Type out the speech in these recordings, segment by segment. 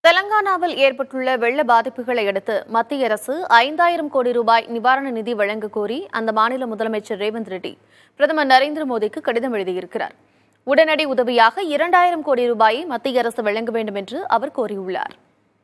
தெலங்கானாவில் ஏற்பட்டுள்ள வெள்ள பாதிப்புகளை அடுத்து மத்திய அரசு ஐந்தாயிரம் கோடி ரூபாய் நிவாரண நிதி வழங்க கோரி அந்த மாநில முதலமைச்சர் ரேவந்த் ரெட்டி பிரதமர் நரேந்திர மோடிக்கு கடிதம் எழுதியிருக்கிறார் உடனடி உதவியாக இரண்டாயிரம் கோடி ரூபாயை மத்திய அரசு வழங்க வேண்டும் என்று அவர் கோரியுள்ளார்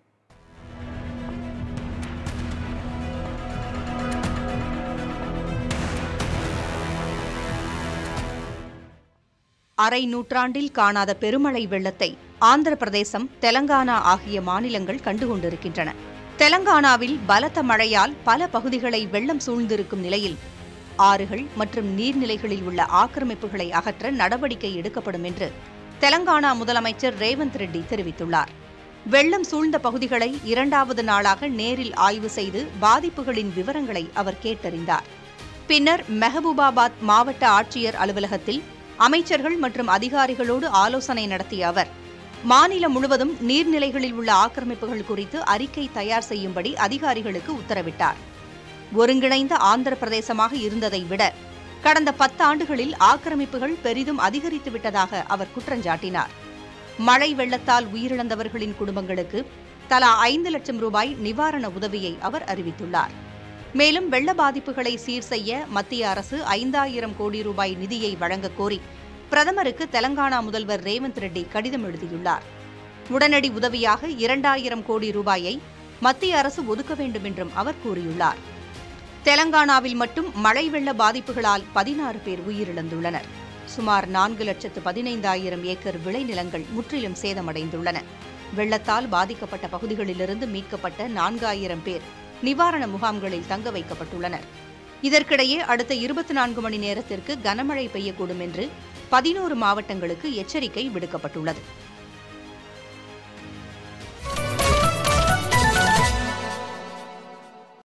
அரை நூற்றாண்டில் காணாத பெருமழை வெள்ளத்தை ஆந்திர பிரதேசம் தெலங்கானா ஆகிய மாநிலங்கள் கண்டுகொண்டிருக்கின்றன தெலங்கானாவில் பலத்த மழையால் பல பகுதிகளை வெள்ளம் சூழ்ந்திருக்கும் நிலையில் ஆறுகள் மற்றும் நீர்நிலைகளில் உள்ள ஆக்கிரமிப்புகளை அகற்ற நடவடிக்கை எடுக்கப்படும் என்று தெலங்கானா முதலமைச்சர் ரேவந்த் ரெட்டி தெரிவித்துள்ளார் வெள்ளம் சூழ்ந்த பகுதிகளை இரண்டாவது நாளாக நேரில் ஆய்வு செய்து பாதிப்புகளின் விவரங்களை அவர் கேட்டறிந்தார் பின்னர் மெஹபூபாபாத் மாவட்ட ஆட்சியர் அலுவலகத்தில் அமைச்சர்கள் மற்றும் அதிகாரிகளோடு ஆலோசனை நடத்திய அவர் மாநிலம் முழுவதும் நீர்நிலைகளில் உள்ள ஆக்கிரமிப்புகள் குறித்து அறிக்கை தயார் செய்யும்படி அதிகாரிகளுக்கு உத்தரவிட்டார் ஒருங்கிணைந்த ஆந்திர பிரதேசமாக இருந்ததை விட கடந்த பத்தாண்டுகளில் ஆக்கிரமிப்புகள் பெரிதும் அதிகரித்து விட்டதாக அவர் குற்றஞ்சாட்டினார் மழை வெள்ளத்தால் உயிரிழந்தவர்களின் குடும்பங்களுக்கு தலா ஐந்து லட்சம் ரூபாய் நிவாரண உதவியை அவர் அறிவித்துள்ளார் மேலும் வெள்ள பாதிப்புகளை சீர் செய்ய மத்திய அரசு ஐந்தாயிரம் கோடி ரூபாய் நிதியை வழங்கக் கோரி பிரதமருக்கு தெலங்கானா முதல்வர் ரேவந்த் ரெட்டி கடிதம் எழுதியுள்ளார் உடனடி உதவியாக இரண்டாயிரம் கோடி ரூபாயை மத்திய அரசு ஒதுக்க வேண்டும் என்றும் அவர் கூறியுள்ளார் தெலங்கானாவில் மட்டும் மழை வெள்ள பாதிப்புகளால் பதினாறு பேர் உயிரிழந்துள்ளனர் சுமார் நான்கு லட்சத்து பதினைந்தாயிரம் ஏக்கர் விளைநிலங்கள் முற்றிலும் சேதமடைந்துள்ளன வெள்ளத்தால் பாதிக்கப்பட்ட பகுதிகளிலிருந்து மீட்கப்பட்ட நான்காயிரம் பேர் நிவாரண முகாம்களில் தங்க வைக்கப்பட்டுள்ளனர் இதற்கிடையே அடுத்த இருபத்தி நான்கு மணி நேரத்திற்கு கனமழை பெய்யக்கூடும் என்று பதினோரு மாவட்டங்களுக்கு எச்சரிக்கை விடுக்கப்பட்டுள்ளது